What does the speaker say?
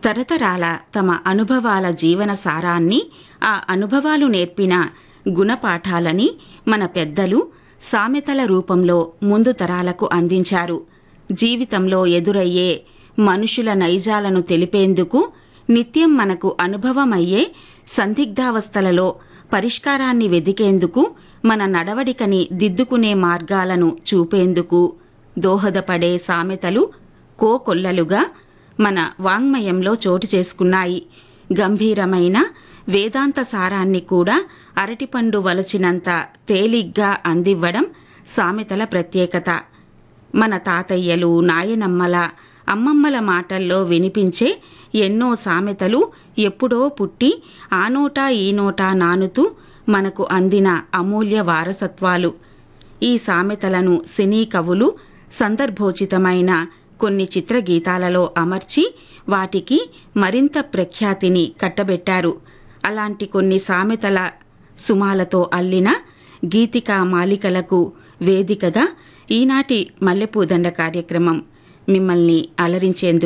తరతరాల తమ అనుభవాల జీవన సారాన్ని ఆ అనుభవాలు నేర్పిన గుణపాఠాలని మన పెద్దలు సామెతల రూపంలో ముందు తరాలకు అందించారు జీవితంలో ఎదురయ్యే మనుషుల నైజాలను తెలిపేందుకు నిత్యం మనకు అనుభవమయ్యే సందిగ్ధావస్థలలో పరిష్కారాన్ని వెదికేందుకు మన నడవడికని దిద్దుకునే మార్గాలను చూపేందుకు దోహదపడే సామెతలు కోకొల్లలుగా మన వాంగ్మయంలో చోటు చేసుకున్నాయి గంభీరమైన వేదాంత సారాన్ని కూడా అరటిపండు వలచినంత తేలిగ్గా అందివ్వడం సామెతల ప్రత్యేకత మన తాతయ్యలు నాయనమ్మల అమ్మమ్మల మాటల్లో వినిపించే ఎన్నో సామెతలు ఎప్పుడో పుట్టి ఆ నోటా ఈ నోటా నానుతూ మనకు అందిన అమూల్య వారసత్వాలు ఈ సామెతలను సినీ కవులు సందర్భోచితమైన కొన్ని చిత్రగీతాలలో అమర్చి వాటికి మరింత ప్రఖ్యాతిని కట్టబెట్టారు అలాంటి కొన్ని సామెతల సుమాలతో అల్లిన గీతికా మాలికలకు వేదికగా ఈనాటి మల్లెపూదండ కార్యక్రమం మిమ్మల్ని అలరించేందుకు